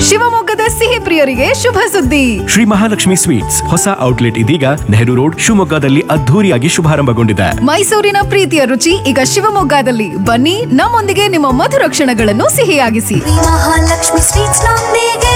ಶಿವಮೊಗ್ಗದ ಸಿಹಿ ಪ್ರಿಯರಿಗೆ ಶುಭ ಸುದ್ದಿ ಶ್ರೀ ಮಹಾಲಕ್ಷ್ಮಿ ಸ್ವೀಟ್ಸ್ ಹೊಸ ಔಟ್ಲೆಟ್ ಇದೀಗ ನೆಹರು ರೋಡ್ ಶಿವಮೊಗ್ಗದಲ್ಲಿ ಅದ್ಧೂರಿಯಾಗಿ ಶುಭಾರಂಭಗೊಂಡಿದೆ ಮೈಸೂರಿನ ಪ್ರೀತಿಯ ರುಚಿ ಈಗ ಶಿವಮೊಗ್ಗದಲ್ಲಿ ಬನ್ನಿ ನಮ್ಮೊಂದಿಗೆ ನಿಮ್ಮ ಮಧುರ ಕ್ಷಣಗಳನ್ನು ಸಿಹಿಯಾಗಿಸಿ ಮಹಾಲಕ್ಷ್ಮಿ ಸ್ವೀಟ್ಸ್ ನೊಂದಿಗೆ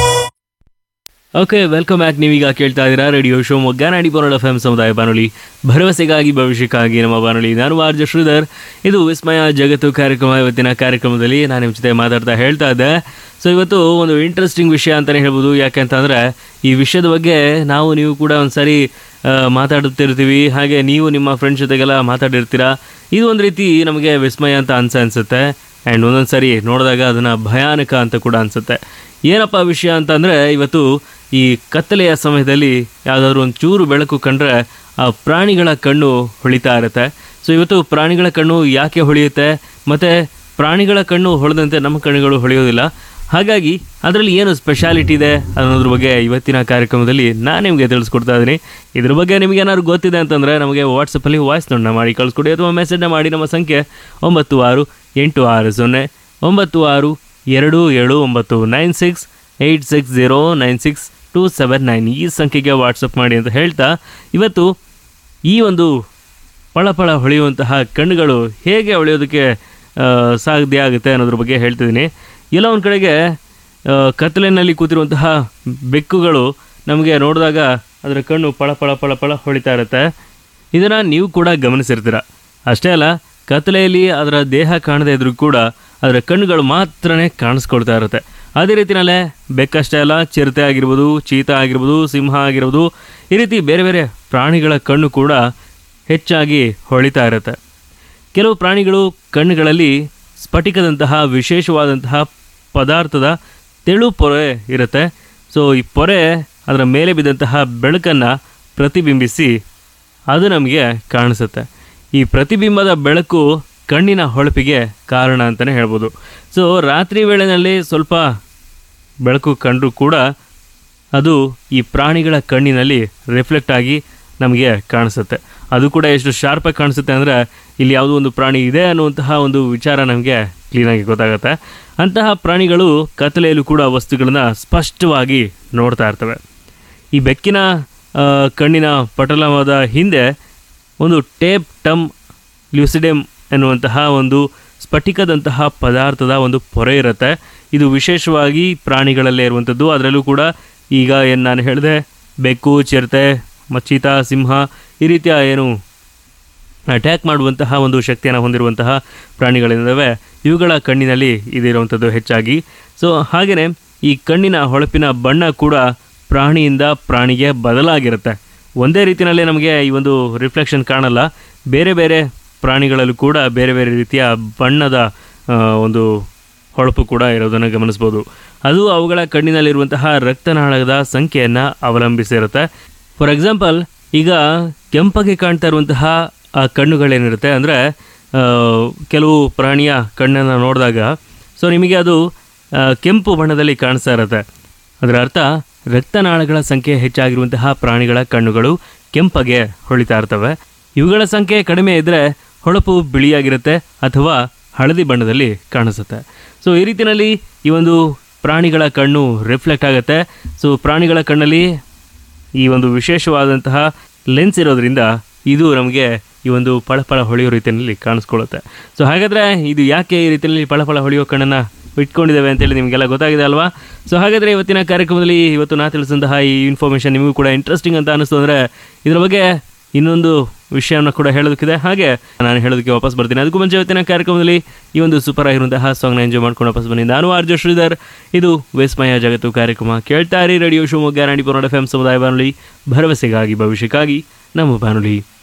ಓಕೆ ವೆಲ್ಕಮ್ ಬ್ಯಾಕ್ ನೀವೀಗ ಕೇಳ್ತಾ ಇದ್ದೀರಾ ರೇಡಿಯೋ ಶಿವಮೊಗ್ಗ ನಾಡಿ ಬೋರ್ಡ್ ಎಫ್ ಎಂ ಸಮುದಾಯ ಬಾನುಲಿ ಭರವಸೆಗಾಗಿ ಭವಿಷ್ಯಕ್ಕಾಗಿ ನಮ್ಮ ಬಾನುಲಿ ನಾನು ಆರ್ಜ ಶ್ರೀಧರ್ ಇದು ವಿಸ್ಮಯ ಜಗತ್ತು ಕಾರ್ಯಕ್ರಮ ಇವತ್ತಿನ ಕಾರ್ಯಕ್ರಮದಲ್ಲಿ ನಾನು ನಿಮ್ಮ ಜೊತೆ ಮಾತಾಡ್ತಾ ಹೇಳ್ತಾ ಇದ್ದೆ ಸೊ ಇವತ್ತು ಒಂದು ಇಂಟ್ರೆಸ್ಟಿಂಗ್ ವಿಷಯ ಅಂತಲೇ ಹೇಳ್ಬೋದು ಯಾಕೆಂತಂದರೆ ಈ ವಿಷಯದ ಬಗ್ಗೆ ನಾವು ನೀವು ಕೂಡ ಒಂದು ಸಾರಿ ಆ, ಮಾತಾಡುತ್ತಿರ್ತೀವಿ ಹಾಗೆ ನೀವು ನಿಮ್ಮ ಫ್ರೆಂಡ್ಸ್ ಜೊತೆಗೆಲ್ಲ ಮಾತಾಡಿರ್ತೀರಾ ಇದು ಒಂದು ರೀತಿ ನಮಗೆ ವಿಸ್ಮಯ ಅಂತ ಅನ್ಸ ಅನ್ಸುತ್ತೆ ಆ್ಯಂಡ್ ಒಂದೊಂದು ಸಾರಿ ನೋಡಿದಾಗ ಅದನ್ನು ಭಯಾನಕ ಅಂತ ಕೂಡ ಅನಿಸುತ್ತೆ ಏನಪ್ಪ ವಿಷಯ ಅಂತಂದರೆ ಇವತ್ತು ಈ ಕತ್ತಲೆಯ ಸಮಯದಲ್ಲಿ ಯಾವುದಾದ್ರೂ ಒಂದು ಚೂರು ಬೆಳಕು ಕಂಡ್ರೆ ಆ ಪ್ರಾಣಿಗಳ ಕಣ್ಣು ಹೊಳಿತಾ ಇರುತ್ತೆ ಸೊ ಇವತ್ತು ಪ್ರಾಣಿಗಳ ಕಣ್ಣು ಯಾಕೆ ಹೊಳೆಯುತ್ತೆ ಮತ್ತು ಪ್ರಾಣಿಗಳ ಕಣ್ಣು ಹೊಳೆದಂತೆ ನಮ್ಮ ಕಣ್ಣುಗಳು ಹೊಳೆಯೋದಿಲ್ಲ ಹಾಗಾಗಿ ಅದರಲ್ಲಿ ಏನು ಸ್ಪೆಷಾಲಿಟಿ ಇದೆ ಅನ್ನೋದ್ರ ಬಗ್ಗೆ ಇವತ್ತಿನ ಕಾರ್ಯಕ್ರಮದಲ್ಲಿ ನಾನು ನಿಮಗೆ ತಿಳಿಸ್ಕೊಡ್ತಾ ಇದ್ದೀನಿ ಇದ್ರ ಬಗ್ಗೆ ನಿಮಗೆ ಏನಾದ್ರು ಗೊತ್ತಿದೆ ಅಂತಂದರೆ ನಮಗೆ ವಾಟ್ಸಪ್ಪಲ್ಲಿ ವಾಯ್ಸ್ ನೋಡನ್ನ ಮಾಡಿ ಕಳಿಸ್ಕೊಡಿ ಅಥವಾ ಮೆಸೇಜ್ನ ಮಾಡಿ ನಮ್ಮ ಸಂಖ್ಯೆ ಒಂಬತ್ತು ಆರು ಎಂಟು ಆರು ಸೊನ್ನೆ ಒಂಬತ್ತು ಆರು ಎರಡು ಏಳು ಒಂಬತ್ತು nine six eight six zero nine six two seven nine ಈ ಸಂಖ್ಯೆಗೆ ವಾಟ್ಸಪ್ ಮಾಡಿ ಅಂತ ಹೇಳ್ತಾ ಇವತ್ತು ಈ ಒಂದು ಪಳಪಳ ಹೊಳೆಯುವಂತಹ ಕಣ್ಣುಗಳು ಹೇಗೆ ಹೊಳೆಯೋದಕ್ಕೆ ಆ, ಸಾಧ್ಯ ಆಗುತ್ತೆ ಅನ್ನೋದ್ರ ಬಗ್ಗೆ ಹೇಳ್ತಿದ್ದೀನಿ ಎಲ್ಲ ಒಂದು ಕಡೆಗೆ ಆ, ಕತ್ತಲಿನಲ್ಲಿ ಕೂತಿರುವಂತಹ ಬೆಕ್ಕುಗಳು ನಮಗೆ ನೋಡಿದಾಗ ಅದರ ಕಣ್ಣು ಪಳ ಪಳ ಪಳ ಪಳ ಹೊಳಿತಾ ಇರುತ್ತೆ ಇದನ್ನು ನೀವು ಕೂಡ ಗಮನಿಸಿರ್ತೀರ ಅಷ್ಟೇ ಅಲ್ಲ ಕತ್ತಲೆಯಲ್ಲಿ ಅದರ ದೇಹ ಕಾಣದೇ ಇದ್ರೂ ಕೂಡ ಅದರ ಕಣ್ಣುಗಳು ಮಾತ್ರನೇ ಕಾಣಿಸ್ಕೊಳ್ತಾ ಇರುತ್ತೆ ಅದೇ ರೀತಿಯಲ್ಲೇ ಬೆಕ್ಕಷ್ಟೇ ಅಲ್ಲ ಚಿರತೆ ಆಗಿರ್ಬೋದು ಚೀತಾ ಆಗಿರ್ಬೋದು ಸಿಂಹ ಆಗಿರ್ಬೋದು ಈ ರೀತಿ ಬೇರೆ ಬೇರೆ ಪ್ರಾಣಿಗಳ ಕಣ್ಣು ಕೂಡ ಹೆಚ್ಚಾಗಿ ಹೊಳಿತಾ ಇರುತ್ತೆ ಕೆಲವು ಪ್ರಾಣಿಗಳು ಕಣ್ಣುಗಳಲ್ಲಿ ಸ್ಫಟಿಕದಂತಹ ವಿಶೇಷವಾದಂತಹ ಪದಾರ್ಥದ ತೆಳು ಪೊರೆ ಇರುತ್ತೆ ಸೊ ಈ ಪೊರೆ ಅದರ ಮೇಲೆ ಬಿದ್ದಂತಹ ಬೆಳಕನ್ನು ಪ್ರತಿಬಿಂಬಿಸಿ ಅದು ನಮಗೆ ಕಾಣಿಸುತ್ತೆ ಈ ಪ್ರತಿಬಿಂಬದ ಬೆಳಕು ಕಣ್ಣಿನ ಹೊಳಪಿಗೆ ಕಾರಣ ಅಂತಲೇ ಹೇಳ್ಬೋದು ಸೊ ರಾತ್ರಿ ವೇಳೆಯಲ್ಲಿ ಸ್ವಲ್ಪ ಬೆಳಕು ಕಂಡರೂ ಕೂಡ ಅದು ಈ ಪ್ರಾಣಿಗಳ ಕಣ್ಣಿನಲ್ಲಿ ರಿಫ್ಲೆಕ್ಟ್ ಆಗಿ ನಮಗೆ ಕಾಣಿಸುತ್ತೆ ಅದು ಕೂಡ ಎಷ್ಟು ಶಾರ್ಪಾಗಿ ಕಾಣಿಸುತ್ತೆ ಅಂದರೆ ಇಲ್ಲಿ ಯಾವುದೋ ಒಂದು ಪ್ರಾಣಿ ಇದೆ ಅನ್ನುವಂತಹ ಒಂದು ವಿಚಾರ ನಮಗೆ ಕ್ಲೀನಾಗಿ ಗೊತ್ತಾಗುತ್ತೆ ಅಂತಹ ಪ್ರಾಣಿಗಳು ಕತ್ತಲೆಯಲ್ಲೂ ಕೂಡ ವಸ್ತುಗಳನ್ನ ಸ್ಪಷ್ಟವಾಗಿ ನೋಡ್ತಾ ಇರ್ತವೆ ಈ ಬೆಕ್ಕಿನ ಆ, ಕಣ್ಣಿನ ಪಟಲವಾದ ಹಿಂದೆ ಒಂದು ಟೇಪ್ ಟಮ್ ಲ್ಯೂಸಿಡೆಮ್ ಎನ್ನುವಂತಹ ಒಂದು ಸ್ಫಟಿಕದಂತಹ ಪದಾರ್ಥದ ಒಂದು ಪೊರೆ ಇರುತ್ತೆ ಇದು ವಿಶೇಷವಾಗಿ ಪ್ರಾಣಿಗಳಲ್ಲೇ ಇರುವಂಥದ್ದು ಅದರಲ್ಲೂ ಕೂಡ ಈಗ ಏನು ನಾನು ಹೇಳಿದೆ ಬೆಕ್ಕು ಚಿರತೆ ಮಚ್ಚೀತ ಸಿಂಹ ಈ ರೀತಿಯ ಏನು ಅಟ್ಯಾಕ್ ಮಾಡುವಂತಹ ಒಂದು ಶಕ್ತಿಯನ್ನು ಹೊಂದಿರುವಂತಹ ಪ್ರಾಣಿಗಳಿದ್ದಾವೆ ಇವುಗಳ ಕಣ್ಣಿನಲ್ಲಿ ಇದಿರುವಂಥದ್ದು ಹೆಚ್ಚಾಗಿ ಸೊ ಹಾಗೆಯೇ ಈ ಕಣ್ಣಿನ ಹೊಳಪಿನ ಬಣ್ಣ ಕೂಡ ಪ್ರಾಣಿಯಿಂದ ಪ್ರಾಣಿಗೆ ಬದಲಾಗಿರುತ್ತೆ ಒಂದೇ ರೀತಿಯಲ್ಲೇ ನಮಗೆ ಈ ಒಂದು ರಿಫ್ಲೆಕ್ಷನ್ ಕಾಣಲ್ಲ ಬೇರೆ ಬೇರೆ ಪ್ರಾಣಿಗಳಲ್ಲೂ ಕೂಡ ಬೇರೆ ಬೇರೆ ರೀತಿಯ ಬಣ್ಣದ ಆ, ಒಂದು ಹೊಳಪು ಕೂಡ ಇರೋದನ್ನು ಗಮನಿಸ್ಬೋದು ಅದು ಅವುಗಳ ಕಣ್ಣಿನಲ್ಲಿರುವಂತಹ ರಕ್ತನಾಳದ ಸಂಖ್ಯೆಯನ್ನು ಅವಲಂಬಿಸಿರುತ್ತೆ ಫಾರ್ ಎಕ್ಸಾಂಪಲ್ ಈಗ ಕೆಂಪಗೆ ಕಾಣ್ತಾ ಇರುವಂತಹ ಆ ಕಣ್ಣುಗಳೇನಿರುತ್ತೆ ಅಂದರೆ ಕೆಲವು ಪ್ರಾಣಿಯ ಕಣ್ಣನ್ನು ನೋಡಿದಾಗ ಸೊ ನಿಮಗೆ ಅದು ಆ, ಕೆಂಪು ಬಣ್ಣದಲ್ಲಿ ಕಾಣಿಸ್ತಾ ಇರುತ್ತೆ ಅದರ ಅರ್ಥ ರಕ್ತನಾಳಗಳ ಸಂಖ್ಯೆ ಹೆಚ್ಚಾಗಿರುವಂತಹ ಪ್ರಾಣಿಗಳ ಕಣ್ಣುಗಳು ಕೆಂಪಗೆ ಹೊಳಿತಾ ಇರ್ತವೆ ಇವುಗಳ ಸಂಖ್ಯೆ ಕಡಿಮೆ ಇದ್ದರೆ ಹೊಳಪು ಬಿಳಿಯಾಗಿರುತ್ತೆ ಅಥವಾ ಹಳದಿ ಬಣ್ಣದಲ್ಲಿ ಕಾಣಿಸುತ್ತೆ ಸೊ ಈ ರೀತಿಯಲ್ಲಿ ಈ ಒಂದು ಪ್ರಾಣಿಗಳ ಕಣ್ಣು ರಿಫ್ಲೆಕ್ಟ್ ಆಗುತ್ತೆ ಸೊ ಪ್ರಾಣಿಗಳ ಕಣ್ಣಲ್ಲಿ ಈ ಒಂದು ವಿಶೇಷವಾದಂತಹ ಲೆನ್ಸ್ ಇರೋದ್ರಿಂದ ಇದು ನಮಗೆ ಈ ಒಂದು ಪಳಪಳ ಹೊಳೆಯೋ ರೀತಿಯಲ್ಲಿ ಕಾಣಿಸ್ಕೊಳ್ಳುತ್ತೆ ಸೊ ಹಾಗಾದರೆ ಇದು ಯಾಕೆ ಈ ರೀತಿಯಲ್ಲಿ ಪಳಪಳ ಹೊಳೆಯೋ ಕಣ್ಣನ್ನು ಇಟ್ಕೊಂಡಿದ್ದೇವೆ ಅಂತೇಳಿ ನಿಮಗೆಲ್ಲ ಗೊತ್ತಾಗಿದೆ ಅಲ್ವಾ ಸೊ ಹಾಗಾದರೆ ಇವತ್ತಿನ ಕಾರ್ಯಕ್ರಮದಲ್ಲಿ ಇವತ್ತು ನಾ ತಿಳಿಸಿದಂತಹ ಈ ಇನ್ಫಾರ್ಮೇಷನ್ ನಿಮಗೂ ಕೂಡ ಇಂಟ್ರೆಸ್ಟಿಂಗ್ ಅಂತ ಅನಿಸ್ತು ಅಂದರೆ ಇದ್ರ ಬಗ್ಗೆ ಇನ್ನೊಂದು ವಿಷಯವನ್ನು ಕೂಡ ಹೇಳೋದಕ್ಕಿದೆ ಹಾಗೆ ನಾನು ಹೇಳೋದಕ್ಕೆ ವಾಪಸ್ ಬರ್ತೀನಿ ಅದಕ್ಕೂ ಮುಂಚೆ ಇವತ್ತಿನ ಕಾರ್ಯಕ್ರಮದಲ್ಲಿ ಈ ಒಂದು ಸೂಪರ್ ಆಗಿರುವಂತಹ ಸಾಂಗ್ನ ಎಂಜಾಯ್ ಮಾಡ್ಕೊಂಡು ವಾಪಸ್ ಬನ್ನಿ ನಾನು ಆರ್ಜ ಶ್ರೀಧರ್ ಇದು ವಿಸ್ಮಯ ಜಗತ್ತು ಕಾರ್ಯಕ್ರಮ ಕೇಳ್ತಾ ಇರಿ ರೇಡಿಯೋ ಶಿವಮೊಗ್ಗ ನಾಡಿ ಪುರಾಣ ಎಫ್ ಎಂ ಸಮುದಾಯ ಬಾನುಲಿ ಭರವಸೆಗಾಗಿ ಭವಿಷ್ಯಕ್ಕಾಗಿ ನಮ್ಮ ಬಾನುಲಿ